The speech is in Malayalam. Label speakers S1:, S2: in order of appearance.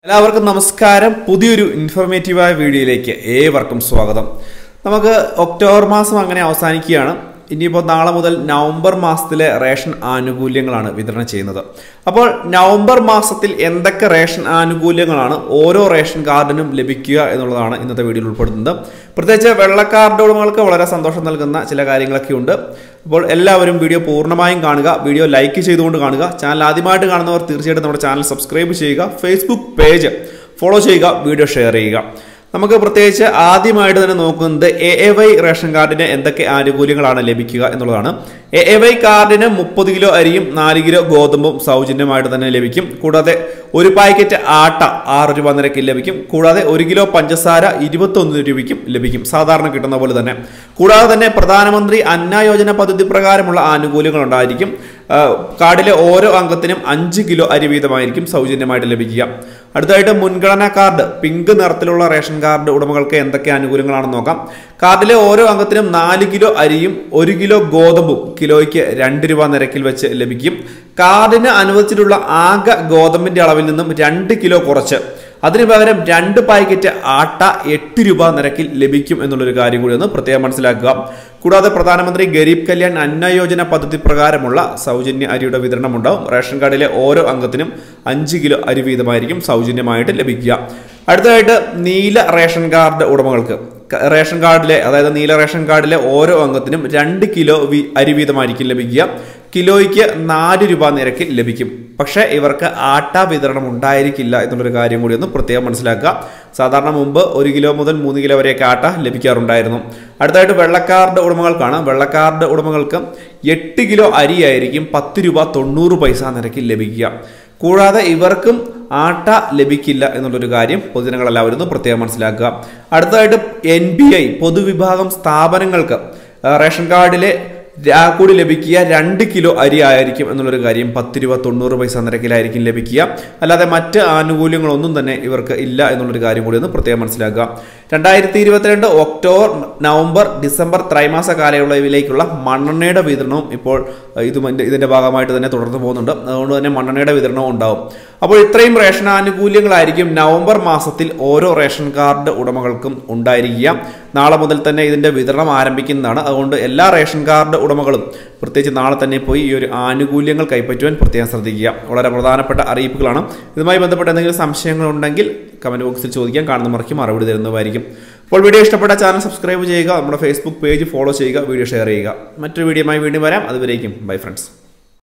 S1: എല്ലാവർക്കും നമസ്കാരം പുതിയൊരു ഇൻഫോർമേറ്റീവായ വീഡിയോയിലേക്ക് ഏവർക്കും സ്വാഗതം നമുക്ക് ഒക്ടോബർ മാസം അങ്ങനെ അവസാനിക്കുകയാണ് ഇനിയിപ്പോൾ നാളെ മുതൽ നവംബർ മാസത്തിലെ റേഷൻ ആനുകൂല്യങ്ങളാണ് വിതരണം ചെയ്യുന്നത് അപ്പോൾ നവംബർ മാസത്തിൽ എന്തൊക്കെ റേഷൻ ആനുകൂല്യങ്ങളാണ് ഓരോ റേഷൻ കാർഡിനും ലഭിക്കുക എന്നുള്ളതാണ് ഇന്നത്തെ വീഡിയോയിൽ ഉൾപ്പെടുന്നത് പ്രത്യേകിച്ച് വെള്ള കാർഡ് ഉടമകൾക്ക് വളരെ സന്തോഷം നൽകുന്ന ചില കാര്യങ്ങളൊക്കെ ഉണ്ട് അപ്പോൾ എല്ലാവരും വീഡിയോ പൂർണ്ണമായും കാണുക വീഡിയോ ലൈക്ക് ചെയ്തുകൊണ്ട് കാണുക ചാനൽ ആദ്യമായിട്ട് കാണുന്നവർ തീർച്ചയായിട്ടും നമ്മുടെ ചാനൽ സബ്സ്ക്രൈബ് ചെയ്യുക ഫേസ്ബുക്ക് പേജ് ഫോളോ ചെയ്യുക വീഡിയോ ഷെയർ ചെയ്യുക നമുക്ക് പ്രത്യേകിച്ച് ആദ്യമായിട്ട് തന്നെ നോക്കുന്നത് എ എ വൈ റേഷൻ കാർഡിന് എന്തൊക്കെ ആനുകൂല്യങ്ങളാണ് ലഭിക്കുക എന്നുള്ളതാണ് എ എ വൈ കാർഡിന് മുപ്പത് കിലോ അരിയും നാല് കിലോ ഗോതമ്പും സൗജന്യമായിട്ട് തന്നെ ലഭിക്കും കൂടാതെ ഒരു പാക്കറ്റ് ആട്ട ആറ് രൂപ നിരക്കിൽ ലഭിക്കും കൂടാതെ ഒരു കിലോ പഞ്ചസാര ഇരുപത്തൊന്ന് രൂപയ്ക്കും ലഭിക്കും സാധാരണ കിട്ടുന്ന പോലെ തന്നെ കൂടാതെ തന്നെ പ്രധാനമന്ത്രി അന്ന യോജന പദ്ധതി പ്രകാരമുള്ള ആനുകൂല്യങ്ങൾ ഉണ്ടായിരിക്കും ആ, കാർഡിലെ ഓരോ അംഗത്തിനും അഞ്ച് കിലോ അരി വീതമായിരിക്കും സൗജന്യമായിട്ട് ലഭിക്കുക അടുത്തതായിട്ട് മുൻഗണനാ കാർഡ് പിങ്ക് നിറത്തിലുള്ള റേഷൻ കാർഡ് ഉടമകൾക്ക് എന്തൊക്കെ ആനുകൂല്യങ്ങളാണെന്ന് നോക്കാം കാർഡിലെ ഓരോ അംഗത്തിനും നാല് കിലോ അരിയും ഒരു കിലോ ഗോതമ്പും കിലോയ്ക്ക് രണ്ട് രൂപ നിരക്കിൽ വെച്ച് ലഭിക്കും കാർഡിന് അനുവദിച്ചിട്ടുള്ള ആകെ ഗോതമ്പിന്റെ അളവിൽ നിന്നും രണ്ട് കിലോ കുറച്ച് അതിനു പകരം രണ്ട് പാക്കറ്റ് ആട്ട എട്ട് രൂപ നിരക്കിൽ ലഭിക്കും എന്നുള്ളൊരു കാര്യം കൂടി ഒന്ന് പ്രത്യേകം മനസ്സിലാക്കുക കൂടാതെ പ്രധാനമന്ത്രി ഗരീബ് കല്യാൺ അന്ന യോജന പദ്ധതി പ്രകാരമുള്ള സൗജന്യ അരിയുടെ വിതരണം ഉണ്ടാവും റേഷൻ കാർഡിലെ ഓരോ അംഗത്തിനും അഞ്ച് കിലോ അരി വീതമായിരിക്കും സൗജന്യമായിട്ട് ലഭിക്കുക അടുത്തതായിട്ട് നീല റേഷൻ കാർഡ് ഉടമകൾക്ക് ക- റേഷൻ കാർഡിലെ അതായത് നീല റേഷൻ കാർഡിലെ ഓരോ അംഗത്തിനും രണ്ട് കിലോ വി അരി വീതമായിരിക്കും ലഭിക്കുക കിലോയ്ക്ക് നാല് രൂപ നിരക്കിൽ ലഭിക്കും പക്ഷേ ഇവർക്ക് ആട്ട വിതരണം ഉണ്ടായിരിക്കില്ല എന്നുള്ളൊരു കാര്യം കൂടി ഒന്ന് പ്രത്യേകം മനസ്സിലാക്കുക സാധാരണ മുമ്പ് ഒരു കിലോ മുതൽ മൂന്ന് കിലോ വരെയൊക്കെ ആട്ട ലഭിക്കാറുണ്ടായിരുന്നു അടുത്തായിട്ട് വെള്ളക്കാർഡ് ഉടമകൾക്കാണ് വെള്ളക്കാർഡ് ഉടമകൾക്ക് എട്ട് കിലോ അരിയായിരിക്കും പത്ത് രൂപ തൊണ്ണൂറ് പൈസ നിരക്കിൽ ലഭിക്കുക കൂടാതെ ഇവർക്കും ആട്ട ലഭിക്കില്ല എന്നുള്ളൊരു കാര്യം പൊതുജനങ്ങളെല്ലാവരും ഒന്ന് പ്രത്യേകം മനസ്സിലാക്കുക അടുത്തതായിട്ട് എൻ ബി ഐ പൊതുവിഭാഗം സ്ഥാപനങ്ങൾക്ക് ആ, റേഷൻ കാർഡിലെ രാ- കൂടി ലഭിക്കുക രണ്ട് കിലോ അരി ആയിരിക്കും എന്നുള്ളൊരു കാര്യം പത്ത് രൂപ തൊണ്ണൂറ് പൈസ നിരക്കിലായിരിക്കും ലഭിക്കുക അല്ലാതെ മറ്റ് ആനുകൂല്യങ്ങളൊന്നും തന്നെ ഇവർക്ക് ഇല്ല എന്നുള്ളൊരു കാര്യം കൂടി ഒന്ന് പ്രത്യേകം മനസ്സിലാക്കുക രണ്ടായിരത്തി ഇരുപത്തിരണ്ട് ഒക്ടോബർ നവംബർ ഡിസംബർ ത്രൈമാസ കാലയളവിലേക്കുള്ള മണ്ണെണ്ണയുടെ വിതരണവും ഇപ്പോൾ അഹ്, ഇതും ഇതിന്റെ- ഇതിന്റെ ഭാഗമായിട്ട് തന്നെ തുടർന്ന് പോകുന്നുണ്ട് അതുകൊണ്ട് തന്നെ മണ്ണെണ്ണയുടെ വിതരണവും ഉണ്ടാവും അപ്പോൾ ഇത്രയും റേഷൻ ആനുകൂല്യങ്ങളായിരിക്കും നവംബർ മാസത്തിൽ ഓരോ റേഷൻ കാർഡ് ഉടമകൾക്കും ഉണ്ടായിരിക്കുക നാളെ മുതൽ തന്നെ ഇതിന്റെ വിതരണം ആരംഭിക്കുന്നതാണ് അതുകൊണ്ട് എല്ലാ റേഷൻ കാർഡ് ഉടമകളും പ്രത്യേകിച്ച് നാളെ തന്നെ പോയി ഈ ഒരു ആനുകൂല്യങ്ങൾ കൈപ്പറ്റുവാൻ പ്രത്യേകം ശ്രദ്ധിക്കുക വളരെ പ്രധാനപ്പെട്ട അറിയിപ്പുകളാണ് ഇതുമായി ബന്ധപ്പെട്ട എന്തെങ്കിലും സംശയങ്ങളുണ്ടെങ്കിൽ കമന്റ് ബോക്സിൽ ചോദിക്കാൻ കാണുന്ന മറിക്ക് മറുപടി തരുന്നതായിരിക്കും അപ്പോൾ വീഡിയോ ഇഷ്ടപ്പെട്ട ചാനൽ സബ്സ്ക്രൈബ് ചെയ്യുക നമ്മുടെ ഫേസ്ബുക്ക് പേജ് ഫോളോ ചെയ്യുക വീഡിയോ ഷെയർ ചെയ്യുക മറ്റൊരു വീഡിയോയുമായി വീണ്ടും വരാം അതുവരേക്കും ബൈ ഫ്രണ്ട്സ്